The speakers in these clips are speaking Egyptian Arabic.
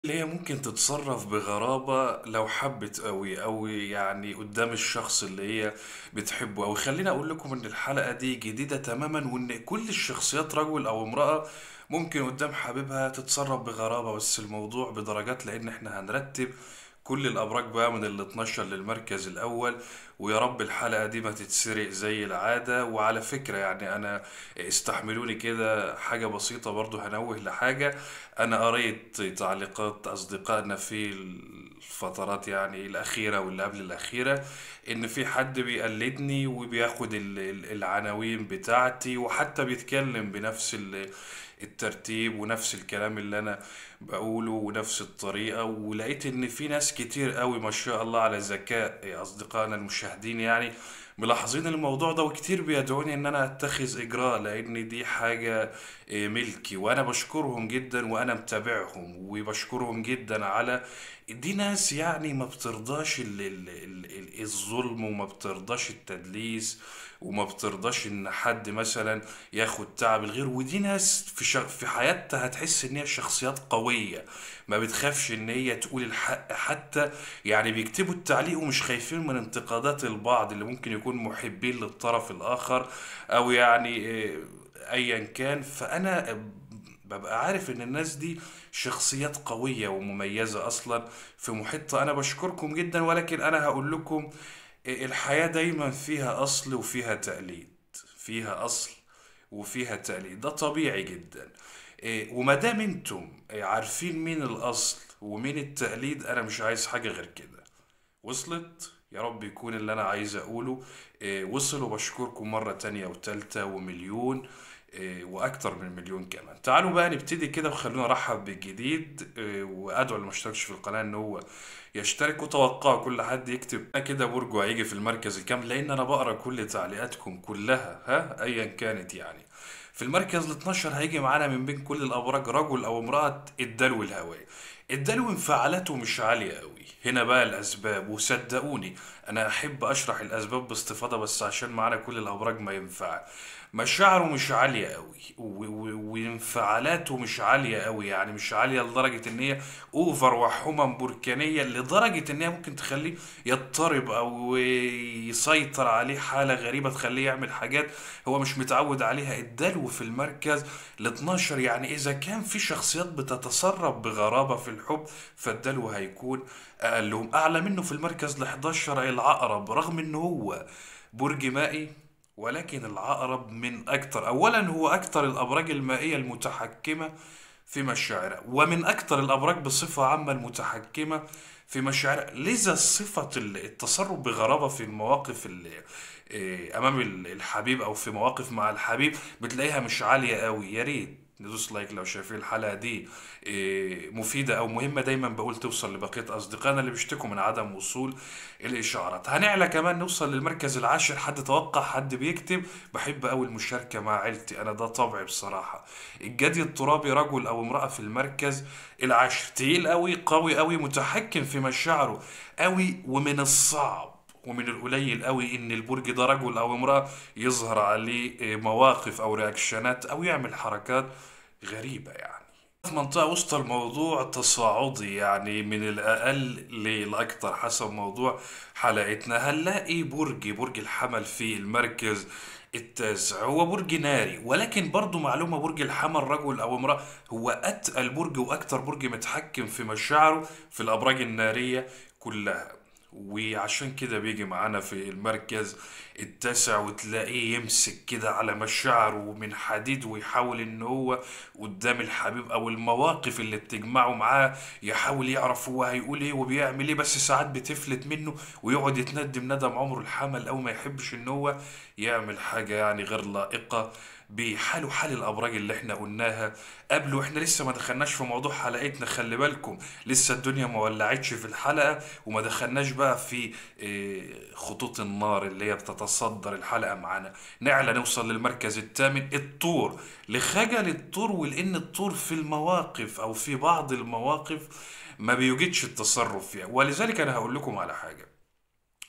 اللي هي ممكن تتصرف بغرابة لو حبت قوي أو يعني قدام الشخص اللي هي بتحبه أو خليني أقول لكم إن الحلقة دي جديدة تماما وإن كل الشخصيات رجل أو امرأة ممكن قدام حبيبها تتصرف بغرابة بس الموضوع بدرجات لأن إحنا هنرتب كل الأبراج بقى من ال 12 للمركز الأول ويا رب الحلقة دي ما تتسرق زي العادة وعلى فكرة يعني أنا استحملوني كده حاجة بسيطة برضو هنوه لحاجة أنا قريت تعليقات أصدقائنا في الفترات يعني الأخيرة واللي قبل الأخيرة إن في حد بيقلدني وبياخد ال- ال- العناوين بتاعتي وحتى بيتكلم بنفس ال- الترتيب ونفس الكلام اللي أنا بقوله ونفس الطريقة ولقيت إن في ناس كتير قوي ما شاء الله على ذكاء أصدقائنا المشاهدين يعني ملاحظين الموضوع ده وكتير بيدعوني ان انا اتخذ اجراء لان دي حاجة إيه، ملكي وانا بشكرهم جدا وانا متابعهم وبشكرهم جدا على دي ناس يعني ما بترضاش ال- ال- ال- ال- الظلم وما بترضاش التدليس وما بترضاش ان حد مثلا ياخد تعب الغير ودي ناس في ش... في حياتها هتحس ان هي شخصيات قوية ما بتخافش ان هي تقول الحق حتى يعني بيكتبوا التعليق ومش خايفين من انتقادات البعض اللي ممكن يكون محبين للطرف الاخر او يعني آه، ايا كان فانا ببقى عارف ان الناس دي شخصيات قوية ومميزة اصلا في محيطها انا بشكركم جدا ولكن انا هقول لكم الحياة دايما فيها اصل وفيها تقليد فيها اصل وفيها تقليد ده طبيعي جدا إيه، وما دام انتم إيه، عارفين مين الاصل ومين التقليد انا مش عايز حاجة غير كده وصلت يا رب يكون اللي انا عايز اقوله إيه، وصل وبشكركم مرة تانية وتالتة ومليون إيه، واكتر من مليون كمان تعالوا بقى نبتدي كده وخلونا نرحب بالجديد إيه، وادعو اللي ما اشتركش في القناة ان هو يشترك وتوقعوا كل حد يكتب أنا كده برجو هيجي في المركز الكام لان انا بقرا كل تعليقاتكم كلها ها ايا كانت يعني في المركز ال 12 هيجي معانا من بين كل الابراج رجل او امرأة الدلو الهوائي الدلو انفعالاته مش عالية قوي هنا بقى الاسباب وصدقوني انا احب اشرح الاسباب باستفاضة بس عشان معانا كل الابراج ما ينفع مشاعره مش عالية قوي و- و- وانفعالاته مش عالية قوي يعني مش عالية لدرجة ان هي اوفر وحمم بركانية لدرجة ان هي ممكن تخليه يضطرب او يسيطر عليه حالة غريبة تخليه يعمل حاجات هو مش متعود عليها الدلو في المركز ال 12 يعني اذا كان في شخصيات بتتسرب بغرابة في الحب فالدلو هيكون اقلهم اعلى منه في المركز ال 11 العقرب رغم ان هو برج مائي ولكن العقرب من أكثر أولا هو أكثر الأبراج المائية المتحكمة في مشاعرها ومن أكثر الأبراج بصفة عامة المتحكمة في مشاعرها لذا صفة التصرف بغرابة في المواقف اللي أمام الحبيب أو في مواقف مع الحبيب بتلاقيها مش عالية قوي يا ريت ندوس لايك لو شايفين الحلقة دي إيه، مفيدة أو مهمة دايما بقول توصل لبقية أصدقائنا اللي بيشتكوا من عدم وصول الإشعارات هنعلى كمان نوصل للمركز العاشر حد توقع حد بيكتب بحب أوي المشاركة مع عيلتي أنا ده طبعي بصراحة الجدي الترابي رجل أو امرأة في المركز العاشر تقيل أوي قوي أوي متحكم في مشاعره أوي ومن الصعب ومن القليل قوي ان البرج ده رجل او امرأة يظهر عليه مواقف او رياكشنات او يعمل حركات غريبة يعني في منطقة وسط الموضوع تصاعدي يعني من الأقل للأكثر حسب موضوع حلقتنا هنلاقي برج برج الحمل في المركز التاسع هو برج ناري ولكن برضو معلومة برج الحمل رجل أو امرأة هو أتقل برج وأكتر برج متحكم في مشاعره في الأبراج النارية كلها وعشان كده بيجي معانا في المركز التاسع وتلاقيه يمسك كده على مشاعره من حديد ويحاول ان هو قدام الحبيب او المواقف اللي بتجمعه معاه يحاول يعرف هو هيقول ايه وبيعمل ايه بس ساعات بتفلت منه ويقعد يتندم ندم عمره الحمل او ما يحبش ان هو يعمل حاجة يعني غير لائقة بحاله حال الابراج اللي احنا قلناها قبل واحنا لسه ما دخلناش في موضوع حلقتنا خلي بالكم لسه الدنيا ما ولعتش في الحلقة وما دخلناش بقى في إيه، خطوط النار اللي هي بتتصدر الحلقة معانا نعلى نوصل للمركز الثامن الطور لخجل الطور ولان الطور في المواقف او في بعض المواقف ما بيوجدش التصرف فيها ولذلك انا هقول لكم على حاجة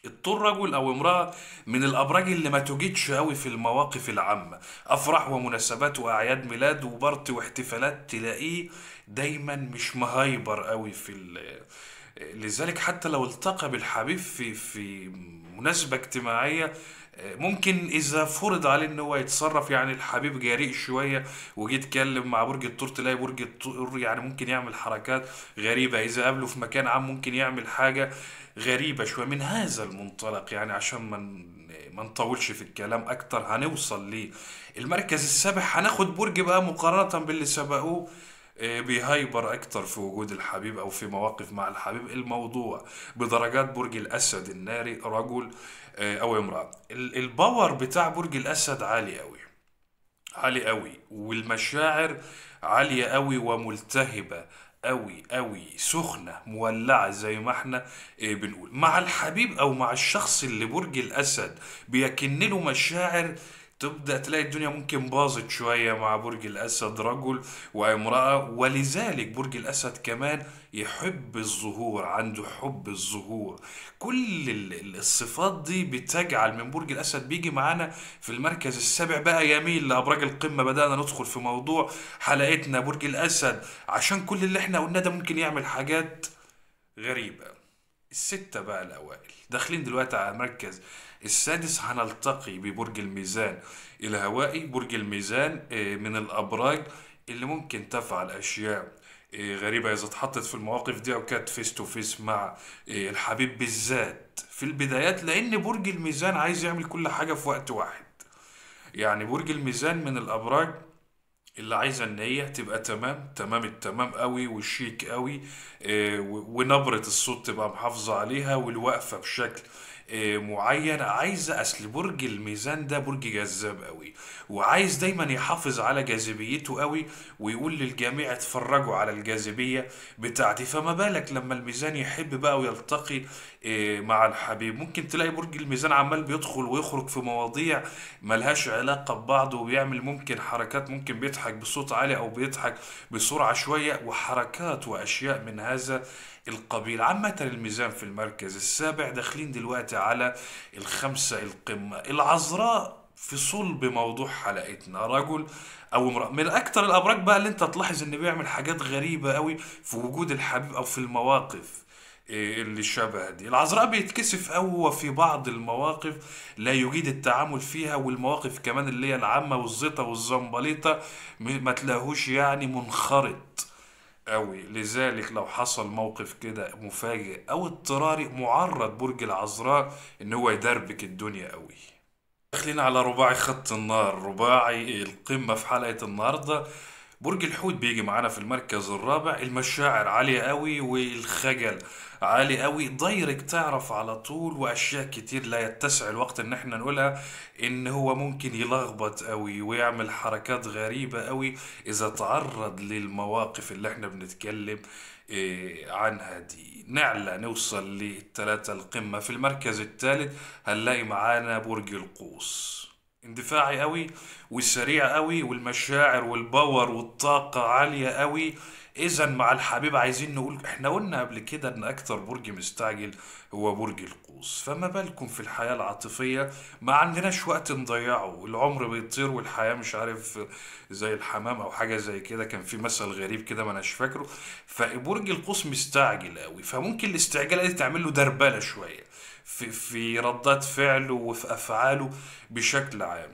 الطور رجل او امرأة من الابراج اللي ما توجدش قوي في المواقف العامة افراح ومناسبات واعياد ميلاد وبارتي واحتفالات تلاقيه دايما مش مهايبر قوي في ال... لذلك حتى لو التقى بالحبيب في في مناسبة اجتماعية ممكن اذا فرض عليه ان هو يتصرف يعني الحبيب جريء شويه وجي يتكلم مع برج الثور تلاقي برج الثور يعني ممكن يعمل حركات غريبه اذا قابله في مكان عام ممكن يعمل حاجه غريبه شويه من هذا المنطلق يعني عشان ما ن- ما نطولش في الكلام اكتر هنوصل ليه المركز السابع هناخد برج بقى مقارنه باللي سبقوه آه، بيهايبر اكتر في وجود الحبيب او في مواقف مع الحبيب الموضوع بدرجات برج الاسد الناري رجل آه، او امرأة ال- الباور بتاع برج الاسد عالي قوي عالي قوي والمشاعر عالية قوي وملتهبة قوي قوي سخنة مولعة زي ما احنا آه، بنقول مع الحبيب او مع الشخص اللي برج الاسد بيكن له مشاعر تبدأ تلاقي الدنيا ممكن باظت شوية مع برج الأسد رجل وامرأة ولذلك برج الأسد كمان يحب الظهور عنده حب الظهور كل ال- ال- الصفات دي بتجعل من برج الأسد بيجي معانا في المركز السابع بقى يميل لأبراج القمة بدأنا ندخل في موضوع حلقتنا برج الأسد عشان كل اللي احنا قلناه ده ممكن يعمل حاجات غريبة الستة بقى الأوائل داخلين دلوقتي على المركز السادس هنلتقي ببرج الميزان الهوائي برج الميزان آه، من الأبراج اللي ممكن تفعل أشياء آه، غريبة إذا اتحطت في المواقف دي أو كانت فيس تو فيس مع آه، الحبيب بالذات في البدايات لأن برج الميزان عايز يعمل كل حاجة في وقت واحد يعني برج الميزان من الأبراج اللي عايزه ان هي تبقى تمام تمام التمام قوي والشيك قوي آه، و- ونبرة الصوت تبقى محافظة عليها والوقفة بشكل آه، معين عايزة اصل برج الميزان ده برج جذاب قوي وعايز دايما يحافظ على جاذبيته قوي ويقول للجميع اتفرجوا على الجاذبية بتاعتي فما بالك لما الميزان يحب بقى ويلتقي آه، مع الحبيب ممكن تلاقي برج الميزان عمال بيدخل ويخرج في مواضيع ملهاش علاقة ببعض وبيعمل ممكن حركات ممكن بيضحك بصوت عالي أو بيضحك بسرعة شوية وحركات وأشياء من هذا القبيل عامة الميزان في المركز السابع داخلين دلوقتي على الخمسة القمة العذراء في صلب موضوع حلقتنا رجل او امرأة من اكتر الابراج بقى اللي انت تلاحظ ان بيعمل حاجات غريبة قوي في وجود الحبيب او في المواقف إيه اللي شبه دي العذراء بيتكسف قوي في بعض المواقف لا يجيد التعامل فيها والمواقف كمان اللي هي العامة والزيطة والزنبليطة م- ما تلاقوش يعني منخرط قوي لذلك لو حصل موقف كده مفاجئ او اضطراري معرض برج العذراء ان هو يدربك الدنيا قوي داخلين على رباعي خط النار رباعي القمة في حلقة النهاردة برج الحوت بيجي معانا في المركز الرابع المشاعر عالية قوي والخجل عالي قوي دايركت تعرف على طول واشياء كتير لا يتسع الوقت ان احنا نقولها ان هو ممكن يلخبط قوي ويعمل حركات غريبة قوي اذا تعرض للمواقف اللي احنا بنتكلم إيه، عنها دي نعلى نوصل للتلاتة القمة في المركز الثالث هنلاقي معانا برج القوس اندفاعي قوي والسريع قوي والمشاعر والباور والطاقة عالية قوي اذا مع الحبيب عايزين نقول احنا قلنا قبل كده ان اكتر برج مستعجل هو برج القوس فما بالكم في الحياة العاطفية ما عندناش وقت نضيعه العمر بيطير والحياة مش عارف زي الحمام او حاجة زي كده كان في مثل غريب كده ما اناش فاكره فبرج القوس مستعجل قوي فممكن الاستعجال دي تعمل له دربلة شوية في في ردات فعله وفي افعاله بشكل عام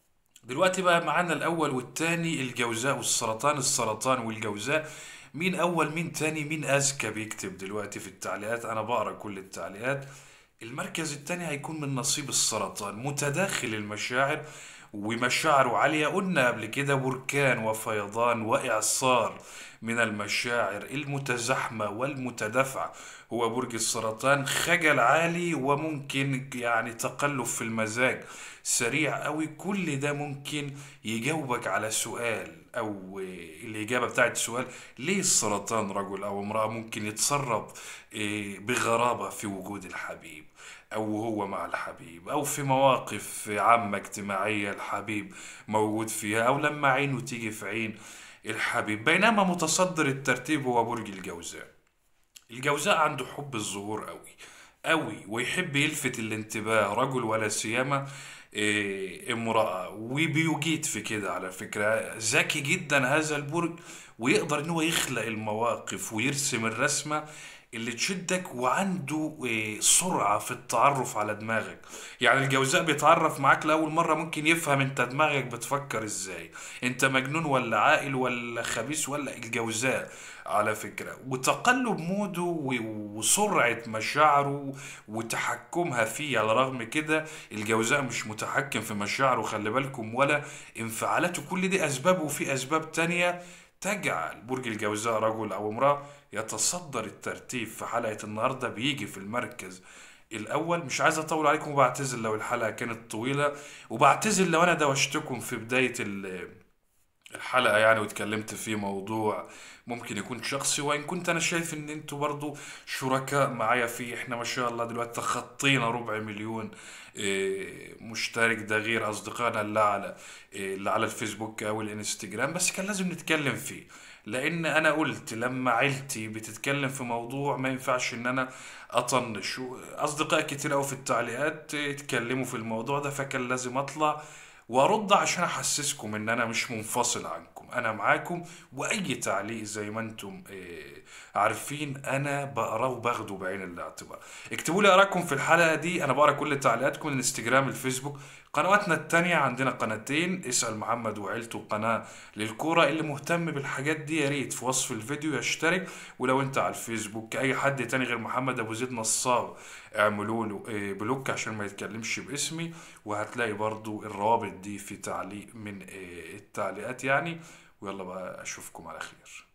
دلوقتي بقى معانا الأول والتاني الجوزاء والسرطان السرطان والجوزاء مين أول مين تاني مين أذكى بيكتب دلوقتي في التعليقات أنا بقرأ كل التعليقات المركز التاني هيكون من نصيب السرطان متداخل المشاعر ومشاعره عالية قلنا قبل كده بركان وفيضان وإعصار من المشاعر المتزاحمة والمتدافعة هو برج السرطان خجل عالي وممكن يعني تقلب في المزاج سريع قوي كل ده ممكن يجاوبك على سؤال او الاجابه بتاعت السؤال ليه السرطان رجل او امراه ممكن يتصرف إيه، بغرابه في وجود الحبيب او هو مع الحبيب او في مواقف عامه اجتماعيه الحبيب موجود فيها او لما عينه تيجي في عين الحبيب بينما متصدر الترتيب هو برج الجوزاء الجوزاء عنده حب الظهور قوي قوي ويحب يلفت الانتباه رجل ولا سيما إيه، امرأة وبيجيد في كده على فكرة ذكي جدا هذا البرج ويقدر ان هو يخلق المواقف ويرسم الرسمة اللي تشدك وعنده إيه، سرعة في التعرف على دماغك يعني الجوزاء بيتعرف معاك لأول مرة ممكن يفهم انت دماغك بتفكر ازاي انت مجنون ولا عاقل ولا خبيث ولا الجوزاء على فكرة وتقلب موده و- وسرعة مشاعره وتحكمها فيه على رغم كده الجوزاء مش متحكم في مشاعره خلي بالكم ولا انفعالاته كل دي أسباب وفي أسباب تانية تجعل برج الجوزاء رجل أو امرأة يتصدر الترتيب في حلقة النهاردة بيجي في المركز الأول مش عايز أطول عليكم وبعتذر لو الحلقة كانت طويلة وبعتذر لو أنا دوشتكم في بداية ال الحلقة يعني واتكلمت في موضوع ممكن يكون شخصي وإن كنت أنا شايف إن أنتوا برضو شركاء معايا فيه إحنا ما شاء الله دلوقتي تخطينا ربع مليون إيه، مشترك ده غير أصدقائنا اللي على إيه، اللي على الفيسبوك أو الإنستجرام بس كان لازم نتكلم فيه لأن أنا قلت لما عيلتي بتتكلم في موضوع ما ينفعش إن أنا أطنش أصدقاء كتير أوي في التعليقات اتكلموا في الموضوع ده فكان لازم أطلع وارد عشان احسسكم ان انا مش منفصل عنكم انا معاكم واي تعليق زي ما انتم آه، عارفين انا بقراه وباخده بعين الاعتبار اكتبوا لي ارائكم في الحلقه دي انا بقرا كل تعليقاتكم الانستجرام الفيسبوك قنواتنا التانية عندنا قناتين اسأل محمد وعيلته قناة للكورة اللي مهتم بالحاجات دي يا ريت في وصف الفيديو يشترك ولو انت على الفيسبوك اي حد تاني غير محمد ابو زيد نصاب اعملوا له آه، بلوك عشان ما يتكلمش باسمي وهتلاقي برضو الروابط دي في تعليق من آه، التعليقات يعني ويلا بقى اشوفكم على خير